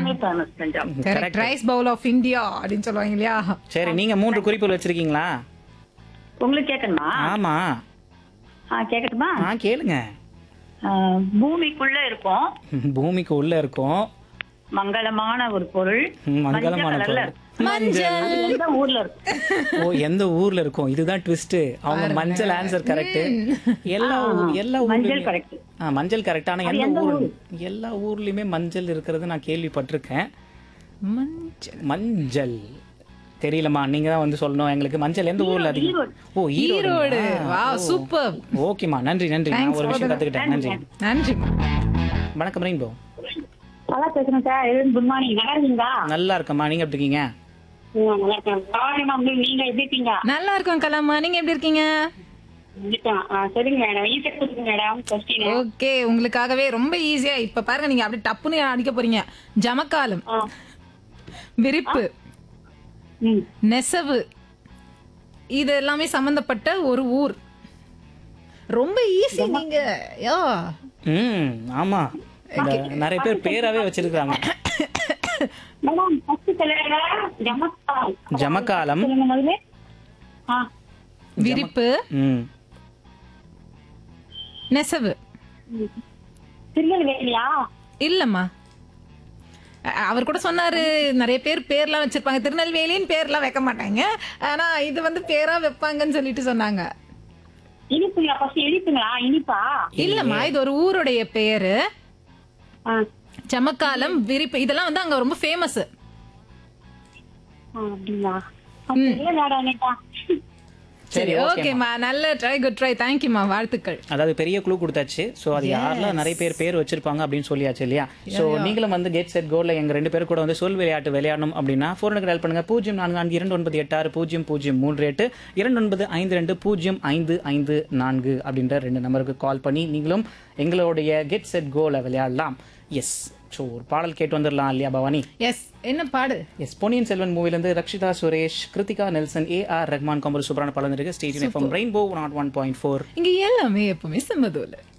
எல்லாமே famous Thanjavur correct rice bowl of India அப்படின்னு சொல்லுவாங்க இல்லையா சரி நீங்க மூன்று குறிப்புகள் வச்சிருக்கீங்களா உங்களுக்கு கேட்கணுமா ஆமா ஆ கேட்கட்டுமா ஆ கேளுங்க ஆ, பூமிக்குள்ள இருக்கும் பூமிக்கு உள்ள இருக்கும் மங்களமான ஒரு பொருள் ம், மங்களமான மஞ்சள் கலர்ல பொருள். மஞ்சள் அது எந்த ஊர்ல இருக்கும் ஓ எந்த ஊர்ல இருக்கும் இதுதான் ட்விஸ்ட் அவங்க மஞ்சள் ஆன்சர் கரெக்ட் எல்லா ஊ- எல்லா மஞ்சள் ஊர்லயும் கரெக்ட் ஆ, மஞ்சள் கரெக்ட் ஆனா அது எந்த எந்த ஊர் எல்லா ஊர்லயுமே மஞ்சள் இருக்கிறது நான் கேள்விப்பட்டிருக்கேன் மஞ்சள் மஞ்சள் தெரியலம்மா நீங்க தான் வந்து சொல்லணும் எங்களுக்கு மஞ்சள் எந்த ஊர்ல அதிகம் ஓ ஈரோடு ஈரோடு வா சூப்பர் ஓகேம்மா நன்றி நன்றி நான் ஒரு விஷயம் கத்துக்கிட்டேன் நன்றி நன்றி வணக்கம் ரெயின்போ நல்லா பேசுறேன் சார் குட் மார்னிங் நல்லா இருக்கீங்களா நல்லா இருக்கம்மா நீங்க எப்படி இருக்கீங்க ம், நல்லா இருக்கேன் காலை வந்து நீங்க எப்படி இருக்கீங்க நல்லா இருக்கோம் கலாமா நீங்க எப்படி இருக்கீங்க இருக்கேன். ஆ, சரிங்க மேடம் ஈஸியா கொடுங்க மேடம் கொஸ்டின் ஓகே உங்களுக்காகவே ரொம்ப ஈஸியா இப்ப பாருங்க நீங்க அப்படியே டப்புன்னு அடிக்க போறீங்க ஜமக்காலம் விரிப்பு ம் நெசவு இது எல்லாமே சம்பந்தப்பட்ட ஒரு ஊர் ரொம்ப ஈஸி நீங்க யா ம் ஆமா இந்த நிறைய பேர் பேராவே வச்சிருக்காங்க மேடம் ஃபர்ஸ்ட் சொல்லுங்க ஜமக்கால் ஜமக்காலம் சொல்லுங்க முதல்ல ஆ விரிப்பு ம் நெசவு திருநெல்வேலியா இல்லம்மா அ- அவர் கூட சொன்னாரு நிறைய பேர் பேர்லாம் வச்சிருப்பாங்க திருநெல்வேலின்னு பேர்லாம் வைக்க மாட்டாங்க ஆனா இது வந்து பேரா வைப்பாங்கன்னு சொல்லிட்டு சொன்னாங்க இனிப்புங்களா ஃபர்ஸ்ட் இனிப்புங்களா இனிப்பா இல்லம்மா இது ஒரு ஊருடைய பேரு ஆ ஜமக்காலம் விரிப்பு இதெல்லாம் வந்து அங்க ரொம்ப ஃபேமஸ் ஆ, அப்படிங்களா இல்ல மேடம் நேட்டா சரி ஓகேம்மா நல்ல ட்ரை குட் ட்ரை தேங்க்யூம்மா வாழ்த்துக்கள் அதாவது பெரிய க்ளூ கொடுத்தாச்சு ஸோ அது யாரெல்லாம் நிறைய பேர் பேர் வச்சிருப்பாங்க அப்படின்னு சொல்லியாச்சு இல்லையா ஸோ நீங்களும் வந்து கெட் செட் கோல்ல எங்க ரெண்டு பேர் கூட வந்து சொல் விளையாட்டு விளையாடணும் அப்படின்னா ஃபோனுக்கு டயல் பண்ணுங்க பூஜ்ஜியம் நான்கு நான்கு இரண்டு ஒன்பது எட்டு ஆறு பூஜ்ஜியம் பூஜ்ஜியம் மூன்று எட்டு இரண்டு ஒன்பது ஐந்து ரெண்டு பூஜ்ஜியம் ஐந்து ஐந்து நான்கு அப்படின்ற ரெண்டு நம்பருக்கு கால் பண்ணி நீங்களும் எங்களுடைய கெட் செட் கோல விளையாடலாம் எஸ் ஸோ ஒரு பாடல் கேட்டு வந்துடலாம் இல்லையா பவானி எஸ் என்ன பாடு எஸ் பொன்னியின் செல்வன் மூவிலேருந்து ரக்ஷிதா சுரேஷ் கிருத்திகா நெல்சன் ஏ ஆர் ரஹ்மான் கம்பர் சூப்பரான படம் இருக்கு ஸ்டேஜ் எஃப்எம் ரெயின்போ நாட் ஒன் பாயிண்ட் ஃபோர் இங்க எல்லாமே எப்பவுமே செம்மதோல